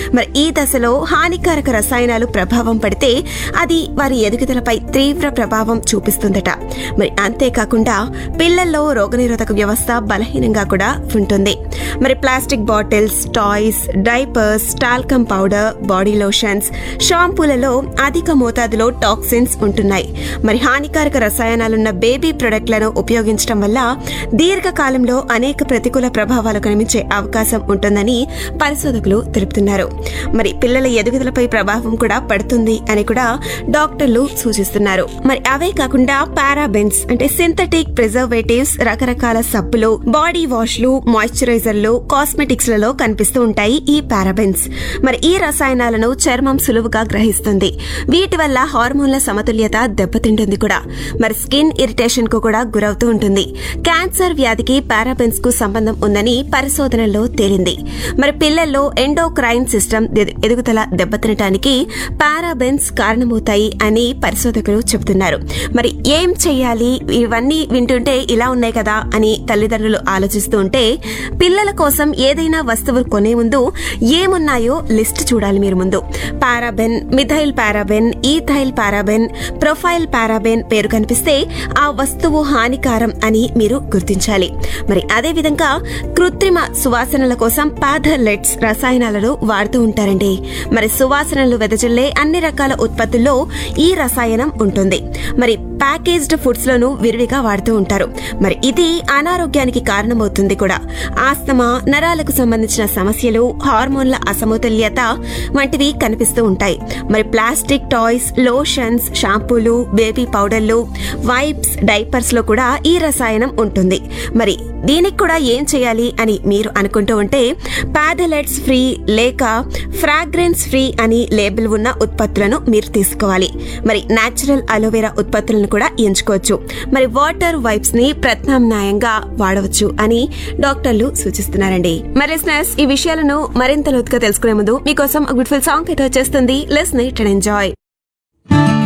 మరి ఈ దశలో హానికారక రసాయనాలు ప్రభావం పడితే అది వారి ఎదుగుదలపై తీవ్ర ప్రభావం చూపిస్తుందట మరి అంతేకాకుండా పిల్లల్లో రోగనిరోధక వ్యవస్థ బలహీనంగా కూడా ఉంటుంది మరి plastic bottles toys diapers talcum powder body lotions షాంపూలలో అధిక మోతాదులో టాక్సిన్స్ ఉంటున్నాయి మరి హానికారక రసాయనాలున్న బేబీ ప్రొడక్ట్లను ఉపయోగించడం వల్ల దీర్ఘకాలంలో అనేక ప్రతికూల ప్రభావాలు కనిపించే అవకాశం ఉంటుందని పరిశోధకులు తెలుపుతున్నారు మరి పిల్లల ఎదుగుదలపై ప్రభావం కూడా పడుతుంది అని కూడా డాక్టర్లు సూచిస్తున్నారు మరి అవే కాకుండా పారాబెన్స్ అంటే సింథటిక్ ప్రిజర్వేటివ్స్ రకరకాల సబ్బులు బాడీ వాష్లు మాయిశ్చరైజర్లు కాస్మెటిక్స్ లలో కనిపిస్తూ ఉంటాయి ఈ పారాబెన్స్ మరి ఈ రసాయనాలను చర్మం సులువుగా గ్రహిస్తుంది వీటి వల్ల హార్మోన్ల సమతుల్యత దెబ్బతింటుంది కూడా మరి స్కిన్ ఇరిటేషన్ కు కూడా గురవుతూ ఉంటుంది క్యాన్సర్ వ్యాధికి పారాబెన్స్ కు సంబంధం ఉందని పరిశోధనల్లో తేలింది మరి పిల్లల్లో ఎండోక్రైన్ సిస్టమ్ ఎదు- ఎదుగుదల దెబ్బతినటానికి పారాబెన్స్ కారణమవుతాయి అని పరిశోధకులు చెబుతున్నారు మరి ఏం చెయ్యాలి ఇవన్నీ వింటుంటే ఇలా ఉన్నాయి కదా అని తల్లిదండ్రులు ఆలోచిస్తూ ఉంటే పిల్లల కోసం ఏదైనా వస్తువు కొనే ముందు ఏమున్నాయో లిస్ట్ చూడాలి మీరు ముందు paraben methyl paraben ethyl paraben propyl paraben పేరు కనిపిస్తే ఆ వస్తువు హానికారం అని మీరు గుర్తించాలి మరి అదే విధంగా కృత్రిమ సువాసనల కోసం పాథర్లెట్స్ రసాయనాలను వాడుతూ ఉంటారండి మరి సువాసనలు వెదజల్లే అన్ని రకాల ఉత్పత్తుల్లో ఈ రసాయనం ఉంటుంది మరి ప్యాకేజ్డ్ ఫుడ్స్ లోను విరివిగా వాడుతూ ఉంటారు మరి ఇది అనారోగ్యానికి కారణమవుతుంది కూడా ఆస్తమా నరాలకు సంబంధించిన సమస్యలు హార్మోన్ల అసమతుల్యత వంటివి కనిపిస్తూ ఉంటాయి మరి ప్లాస్టిక్ టాయ్స్ లోషన్స్ షాంపూలు బేబీ పౌడర్లు వైప్స్ డైపర్స్ లో కూడా ఈ రసాయనం ఉంటుంది మరి దీనికి కూడా ఏం చేయాలి అని మీరు అనుకుంటూ ఉంటే పాథలెట్స్ ఫ్రీ లేక ఫ్రాగ్రెన్స్ ఫ్రీ అని లేబుల్ ఉన్న ఉత్పత్తులను మీరు తీసుకోవాలి మరి నేచురల్ అలోవెరా ఉత్పత్తులను కూడా ఎంచుకోవచ్చు మరి వాటర్ వైప్స్ ని ప్రత్యామ్నాయంగా వాడవచ్చు అని డాక్టర్లు సూచిస్తున్నారండి మరి listeners, ఈ విషయాలను మరింత లోతుగా తెలుసుకునే ముందు మీకోసం గుడ్ ఫుల్ సాంగ్ అయితే వచ్చేస్తుంది లెస్ నైట్ అండ్ ఎంజాయ్